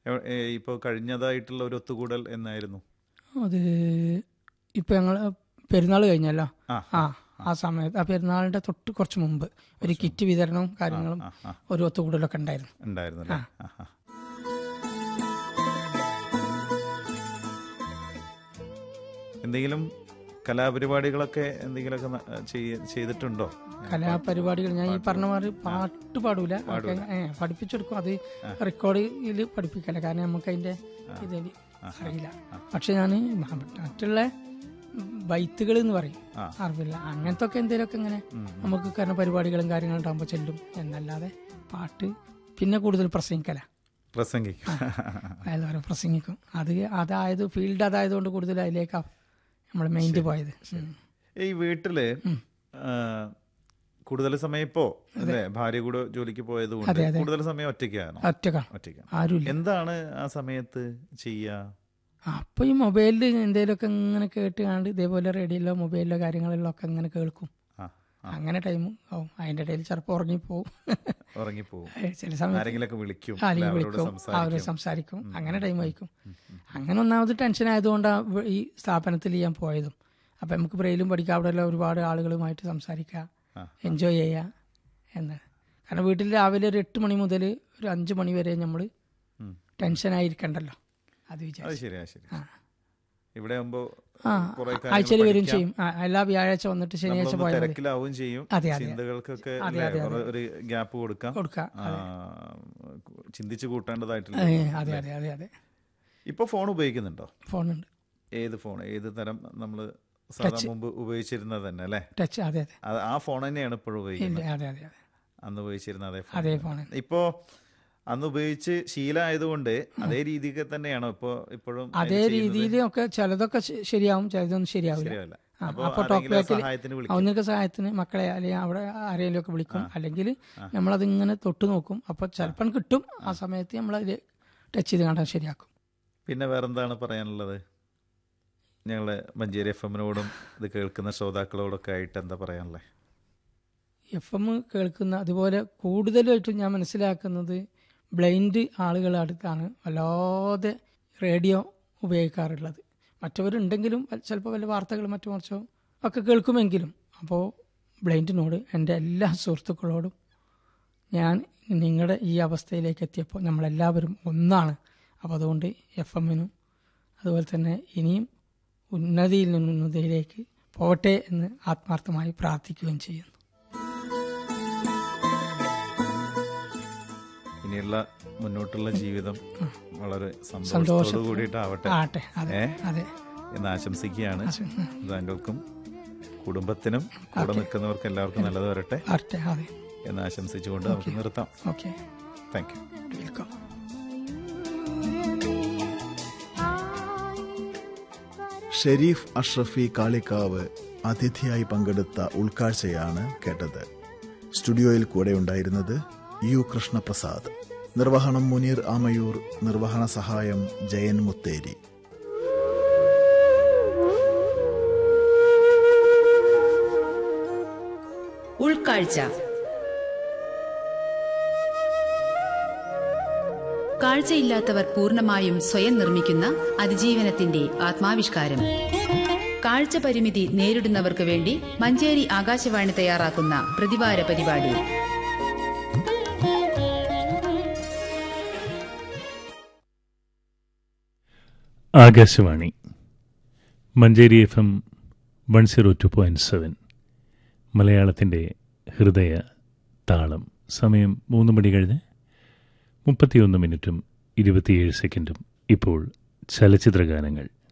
ഇപ്പോൾ കഴിഞ്ഞതായിട്ടുള്ള ഒരു ഒത്തുകൂടൽ എന്നായിരുന്നു അത് ഇപ്പം ഞങ്ങൾ പെരുന്നാൾ കഴിഞ്ഞല്ലോ ആ ആ ആ സമയത്ത് ആ പെരുന്നാളിൻ്റെ തൊട്ട് കുറച്ച് മുമ്പ് ഒരു കിറ്റ് വിതരണവും കാര്യങ്ങളും ആ, ആ. ഒരു ഒത്തുകൂടലൊക്കെ ഉണ്ടായിരുന്നു ഉണ്ടായിരുന്നു അല്ലേ ആ, ആ. എന്തെങ്കിലും കലാപരിപാടികളൊക്കെ എന്തെങ്കിലുമൊക്കെ ന- ചെയ്യ- ചെയ്തിട്ടുണ്ടോ കലാപരിപാടികൾ ഞാൻ ഈ പറഞ്ഞ മാതിരി പാട്ട് പാടൂല അതൊക്കെ, ഏ, പഠിപ്പിച്ചെടുക്കും അത് റെക്കോർഡിൽ പഠിപ്പിക്കല കാരണം നമുക്ക് അതിന്റെ ഇത് അറിയില്ല പക്ഷെ ഞാൻ മറ്റുള്ള ബൈത്തുകൾ എന്ന് പറയും ആ. അറിവില്ല അങ്ങനത്തെ ഒക്കെ എന്തെങ്കിലുമൊക്കെ ഇങ്ങനെ നമുക്ക് കാരണം പരിപാടികളും കാര്യങ്ങളും ഉണ്ടാകുമ്പോൾ ചെല്ലും എന്നല്ലാതെ പാട്ട് പിന്നെ കൂടുതൽ പ്രസംഗിക്കല പ്രസംഗിക്കും അയാൾ പറയും പ്രസംഗിക്കും അത് അതായത് ഫീൽഡ് അതായതുകൊണ്ട് കൂടുതൽ അതിലേക്കാ നമ്മൾ മൈൻഡ് പോയത് ഉം. ഈ വീട്ടില് ആ, കൂടുതൽ സമയം ഇപ്പോ അല്ലേ ഭാര്യ കൂടെ ജോലിക്ക് പോയത് കൊണ്ട് അതെ, അതെ. കൂടുതൽ സമയം ഒറ്റയ്ക്കാണോ ഒറ്റക്കാണ് ഒറ്റയ്ക്കാണ് ആരുമില്ല എന്താണ് ആ സമയത്ത് ചെയ്യാ അപ്പൊ ഈ മൊബൈലിൽ എന്തെങ്കിലുമൊക്കെ ഇങ്ങനെ കേട്ട് കണ്ട് ഇതേപോലെ റേഡിയോയിലോ മൊബൈലിലോ കാര്യങ്ങളിലോ ഒക്കെ ഇങ്ങനെ കേൾക്കും ആ അങ്ങനെ ടൈം ആവും അതിന്റെ ഇടയിൽ ചിലപ്പോൾ ഉറങ്ങിപ്പോവും ഉറങ്ങിപ്പോവും ചില സമയത്ത് ആരെങ്കിലൊക്കെ വിളിക്കും ആരെങ്കിലും അല്ലേ? അവരോട് വിളിക്കും അവര് സംസാരിക്കും സംസാരിക്കും അങ്ങനെ ടൈം വഹിക്കും അങ്ങനെ ഒന്നാമത് ടെൻഷൻ ആയതുകൊണ്ടാണ് ഈ സ്ഥാപനത്തിൽ ഞാൻ പോയതും അപ്പൊ നമുക്ക് ബ്രെയിലും പഠിക്കാം അവിടെ ഒരുപാട് ആളുകളുമായിട്ട് സംസാരിക്കാം ആ. എൻജോയ് ചെയ്യാം എന്ന് കാരണം വീട്ടിൽ രാവിലെ ഒരു എട്ട് മണി മുതൽ ഒരു അഞ്ച് മണി വരെ നമ്മൾ ഉം. ടെൻഷനായിരിക്കണ്ടല്ലോ അത് അത് വിചാരിച്ചു ശരിയാ ശരി ഇവിടെ ആകുമ്പോ ആ കുറെ ആഴ്ചയിൽ വരും ചെയ്യും ആ, എല്ലാ വ്യാഴാഴ്ച വന്നിട്ട് ശനിയാഴ്ച നമ്മളൊന്ന് പോയാൽ മതി തിരക്കിലാവും ചെയ്യും അതെ, അതെ. ചിന്തകൾക്കൊക്കെ അതെ, അല്ലേ, അതെ, കുറെ ഒരു ഗ്യാപ്പ് കൊടുക്കാം കൊടുക്കാം ആ, ചിന്തിച്ചു കൂട്ടേണ്ടതായിട്ടില്ല ഏ, അതെ അതെ അതെ അതെ ഇപ്പൊ ഫോൺ ഉപയോഗിക്കുന്നുണ്ടോ ഫോണുണ്ട് ഏത് ഫോൺ ഏത് തരം നമ്മൾ സാധാ മുമ്പ് ഉപയോഗിച്ചിരുന്നത് തന്നെ അല്ലേ ടച്ച് അതെ അതെ അത് ആ ഫോൺ തന്നെയാണ് ഇപ്പോഴും ഇല്ല ഉപയോഗിക്കുന്നത് അതെ അതെ അതെ അന്ന് ഉപയോഗിച്ചിരുന്ന അതേ ഫോൺ അതേ ഫോൺ ഇപ്പോ അന്ന് ഉപയോഗിച്ച് ശീലമായതുകൊണ്ട് അതേ രീതിക്ക് തന്നെയാണോ ഇപ്പോ ഇപ്പോഴും അതേ രീതിയിലൊക്കെ ചിലതൊക്കെ ശ- ശരിയാവും ചിലതൊന്നും ശരിയാവില്ല ശരിയല്ല ആ, അപ്പൊ അപ്പൊ ആരെങ്കിലും ടോക്ക് സഹായത്തിന് വിളിക്കും ഒന്നിനൊക്കെ സഹായത്തിന് മക്കളെ അല്ലെങ്കിൽ അവിടെ ആരെങ്കിലും ഒക്കെ വിളിക്കും അല്ലെങ്കിൽ നമ്മളതിങ്ങനെ തൊട്ട് നോക്കും അപ്പൊ ചിലപ്പം കിട്ടും ആ സമയത്ത് നമ്മളതിൽ ടച്ച് ചെയ്ത് കണ്ടാൽ ശരിയാക്കും പിന്നെ വേറെന്താണ് പറയാനുള്ളത് ഞങ്ങള് മഞ്ചേരി എഫ് എമ്മിനോടും ഇത് കേൾക്കുന്ന ശ്രോതാക്കളോടൊക്കെ ആയിട്ട് എന്താ പറയാനുള്ളത് എഫ് എം കേൾക്കുന്ന അതുപോലെ കൂടുതലായിട്ടും ഞാൻ മനസ്സിലാക്കുന്നത് ബ്ലൈൻഡ് ആളുകളുടെ അടുത്താണ് വല്ലാതെ റേഡിയോ ഉപയോഗിക്കാറുള്ളത് മറ്റവരുണ്ടെങ്കിലും ചിലപ്പോൾ വല്ല വാർത്തകൾ മറ്റു മറിച്ചോ ഒക്കെ കേൾക്കുമെങ്കിലും അപ്പോൾ ബ്ലൈൻഡിനോട് എൻ്റെ എല്ലാ സുഹൃത്തുക്കളോടും ഞാൻ നിങ്ങളുടെ ഈ അവസ്ഥയിലേക്ക് എത്തിയപ്പോൾ നമ്മളെല്ലാവരും ഒന്നാണ് അപ്പോൾ അതുകൊണ്ട് എഫ് എമ്മിനും അതുപോലെ തന്നെ ഇനിയും ഉന്നതിയിൽ നിന്ന് ഉന്നതിയിലേക്ക് പോട്ടെ എന്ന് ആത്മാർത്ഥമായി പ്രാർത്ഥിക്കുകയും ചെയ്യുന്നു ഇനിയുള്ള മുന്നോട്ടുള്ള ജീവിതം വളരെ സന്തോഷത്തോടു സന്തോഷത്തോടെ. കൂടിയിട്ടാവട്ടെ ആട്ടെ അതെ ഏ? അതെ എന്ന് ആശംസിക്കുകയാണ് ആശ- ഉം. താങ്കൾക്കും കുടുംബത്തിനും കൂടെ നിൽക്കുന്നവർക്ക് എല്ലാവർക്കും നല്ലത് വരട്ടെ ആട്ടെ അതെ എന്ന് ആശംസിച്ചുകൊണ്ട് നമുക്ക് നിർത്താം okay thank you welcome Shareef Ashrafi Kalikavu അതിഥിയായി പങ്കെടുത്ത ഉൾക്കാഴ്ചയാണ് കേട്ടത് സ്റ്റുഡിയോയിൽ കൂടെ ഉണ്ടായിരുന്നത് യു കൃഷ്ണപ്രസാദ് നിർവഹണം മുനീർ ആമയൂർ നിർവഹണ സഹായം ജയൻ മുത്തേരി ഉൾക്കാഴ്ച കാഴ്ചയില്ലാത്തവർ പൂർണ്ണമായും സ്വയം നിർമ്മിക്കുന്ന അതിജീവനത്തിന്റെ ആത്മാവിഷ്കാരം കാഴ്ച പരിമിതി നേരിടുന്നവർക്ക് വേണ്ടി മഞ്ചേരി ആകാശവാണി തയ്യാറാക്കുന്ന പ്രതിവാര പരിപാടി Akashvani Manjeri F M one zero two point seven മലയാളത്തിൻ്റെ ഹൃദയ താളം സമയം മൂന്ന് മണി കഴിഞ്ഞ് മുപ്പത്തിയൊന്ന് മിനിറ്റും ഇരുപത്തിയേഴ് സെക്കൻഡും ഇപ്പോൾ ചലച്ചിത്രഗാനങ്ങൾ